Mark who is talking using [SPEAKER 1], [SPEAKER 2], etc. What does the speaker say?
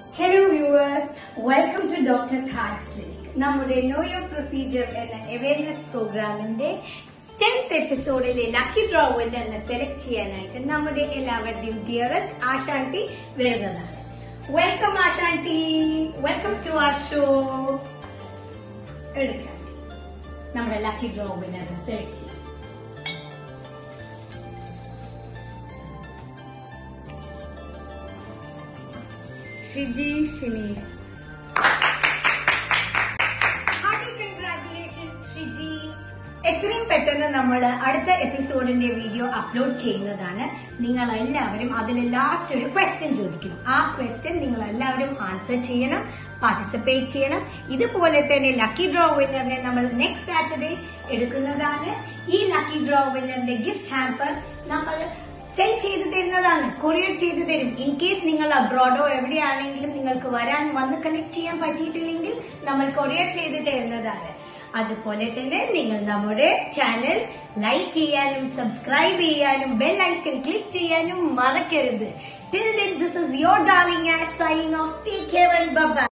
[SPEAKER 1] hello viewers welcome to doctor Taj clinic നമ്മുടെ know your procedure എന്ന awareness പ്രോഗ്രാമിന്റെ tenth എപ്പിസോഡിലെ ലക്കി ഡ്രോ വിന്നറിനെ സെലക്ട് ചെയ്യാനായിട്ട് നമ്മുടെ എല്ലാവരുടെയും ഡിയറസ്റ്റ് ആശാന്തി വരുന്നതാണ് welcome Ashanthi welcome to our show എടുക്കാം നമ്മുടെ ലക്കി ഡ്രോ വിന്നറിനെ സെലക്ട് ചെയ്യാം ഷിജി ഷിനീസ് ഹാർട്ടി കൺഗ്രാറ്റുലേഷൻസ് ഷിജി എത്രയും പെട്ടെന്ന് നമ്മൾ അടുത്ത എപ്പിസോഡിന്റെ വീഡിയോ അപ്ലോഡ് ചെയ്യുന്നതാണ് നിങ്ങൾ എല്ലാവരും അതിൽ ലാസ്റ്റ് ഒരു ക്വസ്റ്റ്യൻ ചോദിക്കും ആ ക്വസ്റ്റ്യൻ നിങ്ങൾ എല്ലാവരും ആൻസർ ചെയ്യണം പാർട്ടിസിപ്പേറ്റ് ചെയ്യണം ഇതുപോലെ തന്നെ ലക്കി ഡ്രോ വിന്നറിനെ നമ്മൾ നെക്സ്റ്റ് സാറ്റർഡേ എടുക്കുന്നതാണ് ഈ ലക്കി ഡ്രോ വിന്നറിന്റെ ഗിഫ്റ്റ് ഹാമ്പർ നമ്മൾ സെൻഡ് ചെയ്തു തരുന്നതാണ് കൊറിയർ ചെയ്തു തരും ഇൻ കേസ് നിങ്ങൾ അബ്രോഡോ എവിടെയാണെങ്കിലും നിങ്ങൾക്ക് വരാൻ വന്ന് കളക്ട് ചെയ്യാൻ പറ്റിയിട്ടില്ലെങ്കിൽ നമ്മൾ കൊറിയർ ചെയ്തു തരുന്നതാണ് അതുപോലെ തന്നെ നിങ്ങൾ നമ്മുടെ ചാനൽ ലൈക്ക് ചെയ്യാനും സബ്സ്ക്രൈബ് ചെയ്യാനും ബെൽ ഐക്കൺ ക്ലിക്ക് ചെയ്യാനും മറക്കരുത് till this is your darling Ash signing off take care and by